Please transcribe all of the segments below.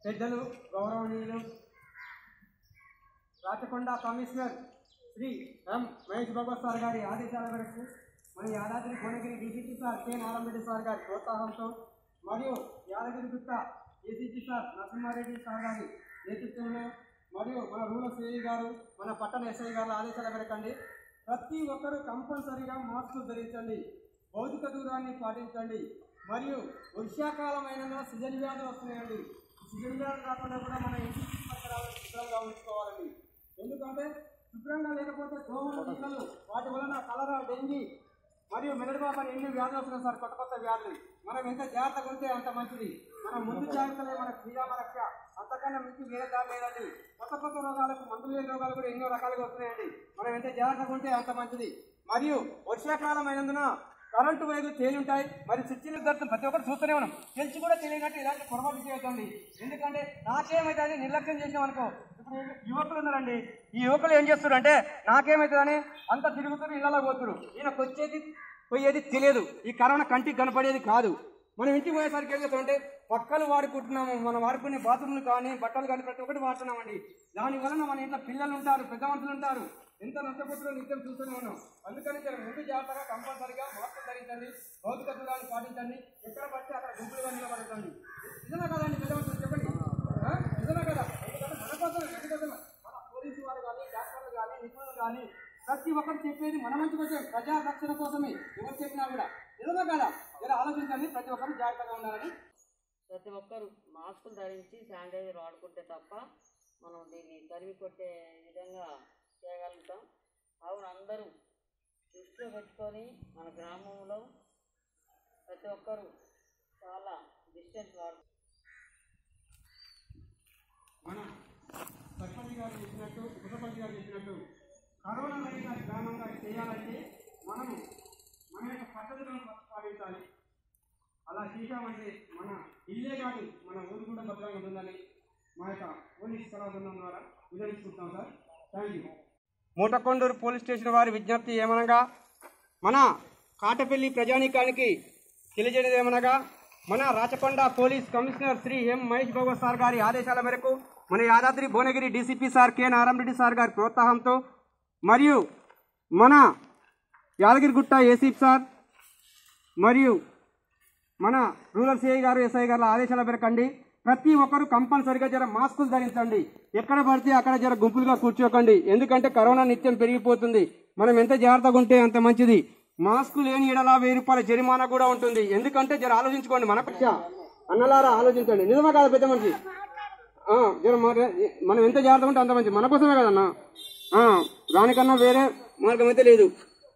పెద్దలు గౌరవనీయులు Rachakonda commissioner Shri M Mahesh Babu sir గారి ఆదేశాల మేరకు మన Yadadri Bhuvanagiri DCP sir K Narayana Reddy sir గారి ప్రోత్సాహంతో మరియు యాదగిరి గుట్ట ఏసీపీ సార్ నరసింహారెడ్డి సార్ గారి నేతృత్వంలో మరియు మన రూరల్ సిఐ గారు మన పట్టణ ఎస్ఐ గారి ఆదేశాల మేరకండి ప్రతి ఒక్కరూ కంపల్సరీగా మాస్కులు ధరించండి భౌతిక దూరాన్ని పాటించండి మరియు వర్షాకాలమైన సీజన్ వ్యాధులు వస్తున్నాయండి సీజన్ వ్యాధులు కాకుండా కూడా మన ఇంటి పరిసరాలను శుభ్రంగా ఉంచుకోవాలండి ఎందుకంటే శుభ్రంగా లేకపోతే దోమలు ఈగలు వాటి వలన కలరా డెంగీ మరియు మెదడుబాప ఎన్ని వ్యాధులు వస్తున్నాయి సార్ కొత్త కొత్త వ్యాధులు మనం ఎంత జాగ్రత్తగా ఉంటే అంత మంచిది మనం ముందు జాగ్రత్తలే మన శ్రీరామ రక్ష అంతకన్నా మించి వేరే దారి లేదండి కొత్త కొత్త రోగాలకు మందులు లేని రోగాలు కూడా ఎన్నో రకాలుగా వస్తున్నాయండి మనం ఎంత జాగ్రత్తగా ఉంటే అంత మంచిది మరియు వర్షాకాలం అయినందున కరెంటు వైర్లు తేలుంటాయి మరి స్విచ్లు దొరుకుతుంది ప్రతి ఒక్కరు చూస్తూనే ఉన్నాం తెలిసి కూడా తెలియనట్టు ఇలాంటి పొరపాటు చేయొద్దండి ఎందుకంటే నాకేమైతుంది నిర్లక్ష్యం చేసాం అనుకో ఇప్పుడు యువకులు ఉన్నారండి ఈ యువకులు ఏం చేస్తారంటే నాకేమవుతుందని అంత తిరుగుతున్నారు ఇళ్ళలో పోతున్నారు ఈయనకు వచ్చేది పోయేది తెలియదు ఈ కరోనా కంటికి కనపడేది కాదు మనం ఇంటికి పోయేసరికి ఏం చేస్తామంటే పక్కలు వాడుకుంటున్నాము మనం వాడుకునే బాత్రూమ్లు కానీ బట్టలు కానీ ప్రతి ఒక్కటి వాడుతున్నామండి దాని వలన మన ఇంట్లో పిల్లలు ఉంటారు పెద్ద మనుషులు ఉంటారు ఎంత నష్టపోతుందో నిత్యం చూస్తూనే ఉన్నాం అందుకని జర ముందు జాగ్రత్తగా కంపల్సరీగా మాస్క్ ధరించండి భౌతిక దూరాన్ని పాటించండి ఎక్కడ పడితే అక్కడ గుంపులుగా నిలబడకండి నిజమే కదండి పెద్ద మనుషులు చెప్పండి ఆ? నిజమే కదా ఎందుకంటే మన కోసం ఎందుకంటే మన పోలీసు వారు కానీ డాక్టర్లు కానీ నిపుణులు కానీ ప్రతి ఒక్కరు చెప్పేది మన మంచి కోసం ప్రజా రక్షణ కోసమే ఎవరు చెప్పినా కూడా నిజమే కదా ఇలా ఆలోచించండి ప్రతి ఒక్కరు జాగ్రత్తగా ఉండాలని ప్రతి ఒక్కరు మాస్కులు ధరించి శానిటైజర్ వాడుకుంటే తప్ప మనం దీన్ని తరిమి కొట్టే విధంగా చేయగలుగుతాం కావున అందరూ దృష్టిలో పెట్టుకొని మన గ్రామంలో ప్రతి ఒక్కరు చాలా డిస్టెన్స్ వాడు మన సర్పంచ్ గారు చెప్పినట్టు ఉప సర్పంచ్ గారు చెప్పినట్టు కరోనా రహిత గ్రామంగా చేయాలంటే మనము మన యొక్క పద్ధతులను పాటించాలి అలా చేశామంటే మన ఇల్లే కాదు మన ఊరు కూడా భద్రంగా ఉంటుందని మా యొక్క పోలీస్ కళా బృందం ద్వారా వివరించుకుంటున్నాం sir thank you Motakondur police station వారి విజ్ఞప్తి ఏమనగా మన కాటపల్లి ప్రజానీకానికి తెలియజేయడం ఏమనగా మన Rachakonda police commissioner Shri M Mahesh Babu sir గారి ఆదేశాల మేరకు మన Yadadri Bhuvanagiri DCP sir K Narayana Reddy sir గారి ప్రోత్సాహంతో మరియు మన యాదగిరిగుట్ట ఏసీపీ సార్ మరియు మన రూరల్ సిఐ గారు ఎస్ఐ గారు ఆదేశాల మేరకండి ప్రతి ఒక్కరు కంపల్సరిగా జర మాస్కులు ధరించండి ఎక్కడ పడితే అక్కడ జర గుంపులుగా కూర్చోకండి ఎందుకంటే కరోనా నిత్యం పెరిగిపోతుంది మనం ఎంత జాగ్రత్తగా ఉంటే అంత మంచిది మాస్కు లేని ఎడలా వెయ్యి రూపాయల జరిమానా కూడా ఉంటుంది ఎందుకంటే జర ఆలోచించుకోండి మన పక్ష అన్నలారా ఆలోచించండి నిజమా కాదు పెద్ద మనిషి ఆ, జర మరి- మనం ఎంత జాగ్రత్తగా ఉంటే అంత మంచిది మన కోసమే కదన్నా ఆ, దానికన్నా వేరే మార్గం అయితే లేదు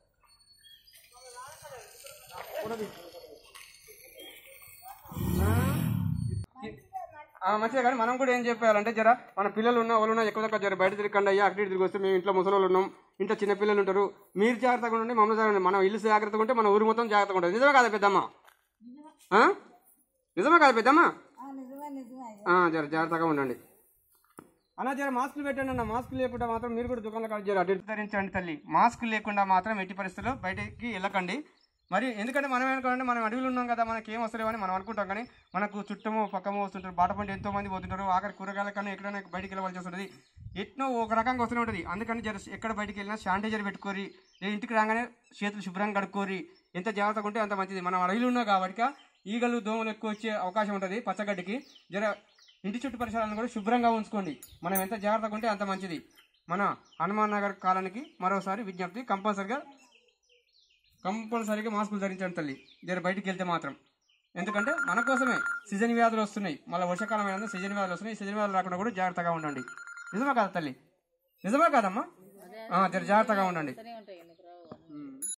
ఆ, మంచిదే కానీ మనం కూడా ఏం చెప్పాలంటే జర మన పిల్లలు ఉన్న వాళ్ళు ఉన్నా ఎక్కువ తక్కువ జర బయట తిరగండి అయ్యా అటు ఇటు తిరిగి వస్తే మేము ఇంట్లో ముసలి ఉన్నాం ఇంట్లో చిన్న పిల్లలు ఉంటారు మీరు జాగ్రత్తగా ఉండండి మమ్మల్ని జాగ్రత్త ఉండండి. మనం ఇల్లు జాగ్రత్తగా ఉంటే మన ఊరు మొత్తం జాగ్రత్తగా ఉంటుంది నిజమే కదా పెద్దమ్మ ఆ? నిజమే కదా పెద్దమ్మ ఆ, జర జాగ్రత్తగా ఉండండి అలా జర మాస్కులు పెట్టండి అన్న మాస్క్ లేకుండా మాత్రం మీరు కూడా దుకాణంలో కాదు జర అటు ఇటు ధరించండి తల్లి మాస్క్ లేకుండా మాత్రం ఎట్టి పరిస్థితుల్లో బయటికి వెళ్ళకండి మరి ఎందుకంటే మనం అనుకోండి మనం అడవిలో ఉన్నాం కదా మనకి ఏం వస్తలేవని మనం అనుకుంటాం కానీ మనకు చుట్టము పక్కము వస్తుంటారు బాట పంట ఎంతో మంది పోతుంటారు ఆఖరి కూరగాయల కన్నా ఎక్కడైనా బయటికి వెళ్ళవలసి వస్తుంది ఎట్నో ఒక రకంగా వస్తూనే ఉంటుంది అందుకని జర ఎక్కడ బయటికి వెళ్ళినా శానిటైజర్ పెట్టుకోరి లేదా ఇంటికి రాగానే చేతులు శుభ్రంగా కడుక్కోరి ఎంత జాగ్రత్తగా ఉంటే అంత మంచిది మనం అడవిలో ఉన్నాం కాబట్టి ఈగలు దోమలు ఎక్కువ వచ్చే అవకాశం ఉంటుంది పచ్చగడ్డికి జర ఇంటి చుట్టూ పరిసరాలను కూడా శుభ్రంగా ఉంచుకోండి మనం ఎంత జాగ్రత్తగా ఉంటే అంత మంచిది మన హనుమాన్ నగర్ కాలనికి మరోసారి విజ్ఞప్తి కంపల్సరిగా కంపల్సరీగా మాస్కులు ధరించండి తల్లి జర బయటికి వెళ్తే మాత్రం ఎందుకంటే మన కోసమే సీజన్ వ్యాధులు వస్తున్నాయి మళ్ళీ వర్షాకాలం అయినా సీజన్ వ్యాధులు వస్తున్నాయి సీజన్ వ్యాధులు రాకుండా కూడా జాగ్రత్తగా ఉండండి నిజమే కదా తల్లి నిజమే కాదమ్మా ఆ, జర జాగ్రత్తగా ఉండండి